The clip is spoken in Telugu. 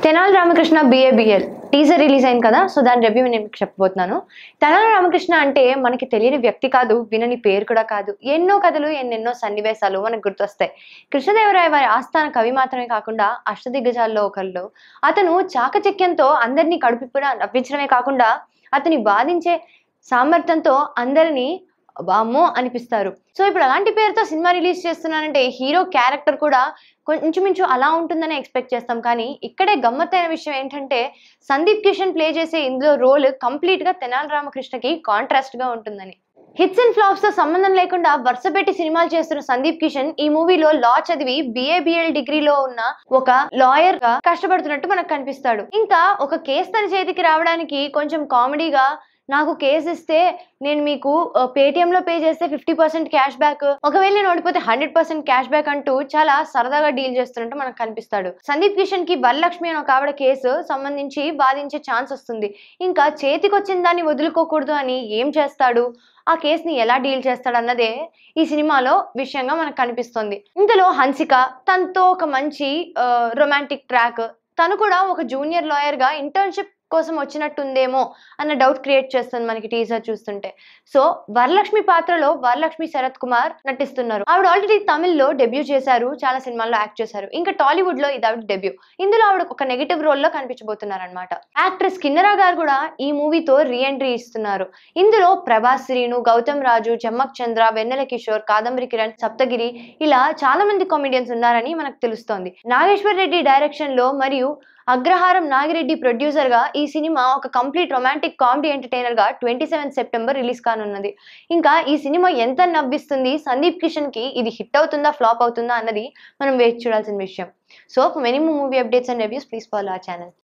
Tenali Ramakrishna BA BL teaser release అయింది కదా సో దాని రివ్యూ నేను మీకు చెప్పబోతున్నాను తెనాలి రామకృష్ణ అంటే మనకి తెలియని వ్యక్తి కాదు వినని పేరు కూడా కాదు ఎన్నో కథలు ఎన్నెన్నో సన్నివేశాలు మనకు గుర్తొస్తాయి కృష్ణదేవరాయ వారి ఆస్థాన కవి మాత్రమే కాకుండా అష్టదిగ్గజాల్లో ఒకళ్ళు అతను చాకచక్యంతో అందరినీ కడుపున నవ్వించడమే కాకుండా అతని బాధించే సామర్థ్యంతో అందరినీ వామ్మో అనిపిస్తారు సో ఇప్పుడు అలాంటి పేరుతో సినిమా రిలీజ్ చేస్తున్నానంటే హీరో క్యారెక్టర్ కూడా కొంచెంమించు అలా ఉంటుందని ఎక్స్పెక్ట్ చేస్తాం కానీ ఇక్కడే గమ్మత్తైన విషయం ఏంటంటే సందీప్ కిషన్ ప్లే చేసే ఇందులో రోల్ కంప్లీట్ గా తెనాలి రామకృష్ణకి కాంట్రాస్ట్ గా ఉంటుందని హిట్స్ అండ్ ఫ్లాప్స్ తో సంబంధం లేకుండా వరుస పెట్టి సినిమాలు చేస్తున్న సందీప్ కిషన్ ఈ మూవీలో లా చదివి బిఏబిఎల్ డిగ్రీలో ఉన్న ఒక లాయర్ గా కష్టపడుతున్నట్టు మనకు కనిపిస్తాడు ఇంకా ఒక కేసు తన చేతికి రావడానికి కొంచెం కామెడీగా నాకు కేసు ఇస్తే నేను మీకు పేటిఎంలో పే చేస్తే ఫిఫ్టీ పర్సెంట్ క్యాష్ బ్యాక్ ఒకవేళ నేను ఓడిపోతే హండ్రెడ్ పర్సెంట్ క్యాష్ బ్యాక్ అంటూ చాలా సరదాగా డీల్ చేస్తున్నట్టు మనకు కనిపిస్తాడు సందీప్ కిషన్ కి వరలక్ష్మి అని ఒక ఆవిడ కేసు సంబంధించి బాధించే ఛాన్స్ వస్తుంది ఇంకా చేతికి వచ్చిన దాన్ని వదులుకోకూడదు అని ఏం చేస్తాడు ఆ కేసుని ఎలా డీల్ చేస్తాడు అన్నదే ఈ సినిమాలో విషయంగా మనకు కనిపిస్తుంది ఇందులో హన్సిక తనతో ఒక మంచి రొమాంటిక్ ట్రాక్ తను కూడా ఒక జూనియర్ లాయర్ గా ఇంటర్న్షిప్ కోసం వచ్చినట్టుందేమో అన్న డౌట్ క్రియేట్ చేస్తుంది మనకి టీజర్ చూస్తుంటే సో వరలక్ష్మి పాత్రలో వరలక్ష్మి శరత్ కుమార్ నటిస్తున్నారు ఆవిడ ఆల్రెడీ తమిళ్లో డెబ్యూ చేశారు చాలా సినిమాల్లో యాక్ట్ చేశారు ఇంకా టాలీవుడ్ లో ఇది ఆవిడ డెబ్యూ ఇందులో ఆవిడ ఒక నెగిటివ్ రోల్ లో కనిపించబోతున్నారు అనమాట యాక్ట్రెస్ కిన్నరా గారు కూడా ఈ మూవీతో రీఎంట్రీ ఇస్తున్నారు ఇందులో ప్రభాస్ శ్రీను గౌతమ్ రాజు చెమ్మక్ చంద్ర వెన్నెల కిషోర్ కాదంబరి కిరణ్ సప్తగిరి ఇలా చాలా మంది కామెడియన్స్ ఉన్నారని మనకు తెలుస్తోంది నాగేశ్వర్ రెడ్డి డైరెక్షన్ లో మరియు అగ్రహారం నాగిరెడ్డి ప్రొడ్యూసర్ గా ఈ సినిమా ఒక కంప్లీట్ రొమాంటిక్ కామెడీ ఎంటర్టైనర్ గా ట్వంటీ సెవెన్ సెప్టెంబర్ రిలీజ్ కానున్నది ఇంకా ఈ సినిమా ఎంత నవ్విస్తుంది సందీప్ కిషన్ కి ఇది హిట్ అవుతుందా ఫ్లాప్ అవుతుందా అన్నది మనం వేచి చూడాల్సిన విషయం so many movie updates and reviews please follow ఆ ఛానల్